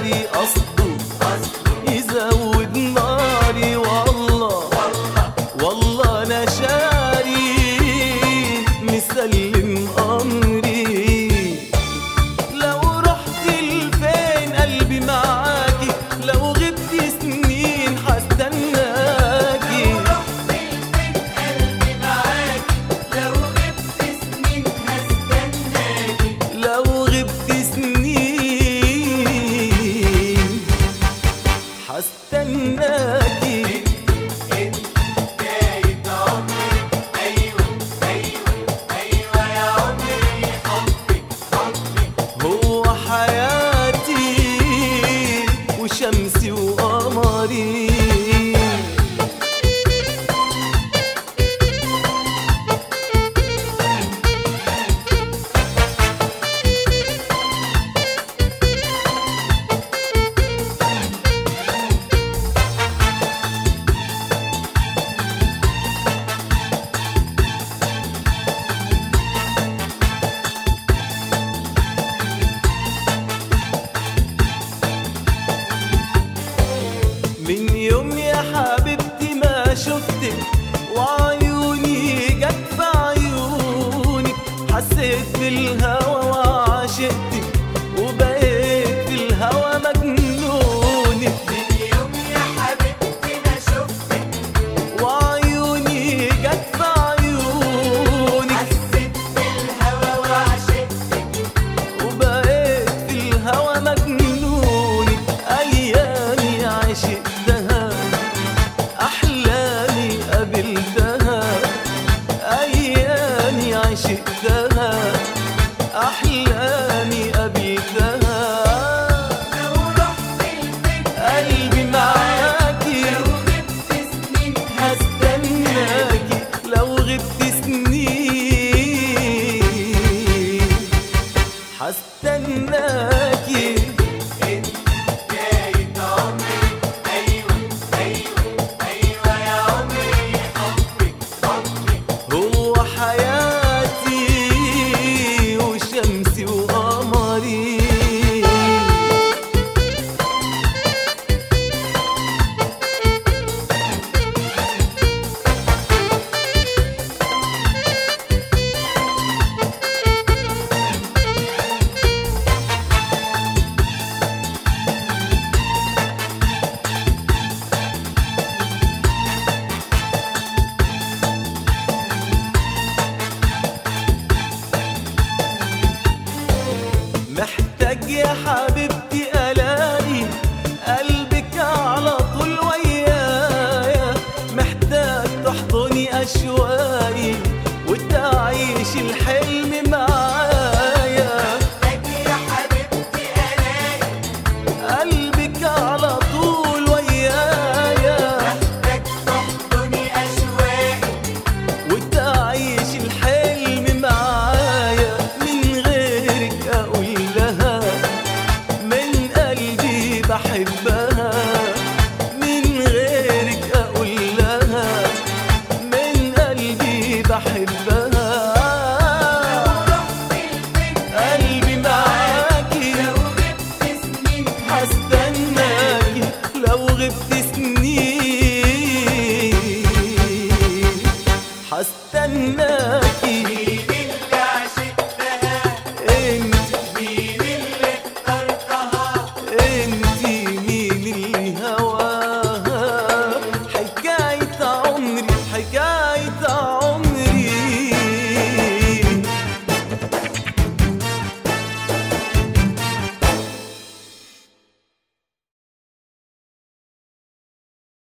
اتاري قصده يزود ناري والله والله انا شاري مسلم امري لو رحت لفين قلبي معاكي لو غبت سنين هستناكي لو غبت سنين هستناكي هو حياتي وشمسي وقمري من يوم يا حبيبتي ما شفتك وعيوني جت في عيونك حسيت بالهوى وعشقتك وبقيت في الهوى مجنونك وعيوني جت في عيونك وبقيت في الهوى مجنونك ايامي عشقتها احلامي قابلتها ايامي عشقتها احلامي قابلتها قلبي معاكي هستناكي لو غبت سنين هستناكي هو حياتي وشمسي وقمري محتاج يا حبيبتي الاقي قلبك على طول ويايا محتاج تحضني اشواقي وتعيش الحلم معايا قلبك على طول ويايا وتعيش الحلم معايا من غيرك اقول لها من قلبي بحبها من غيرك اقول لها من قلبي بحبها قلبي معاكي هستناكي لو غبت سنين هستناكي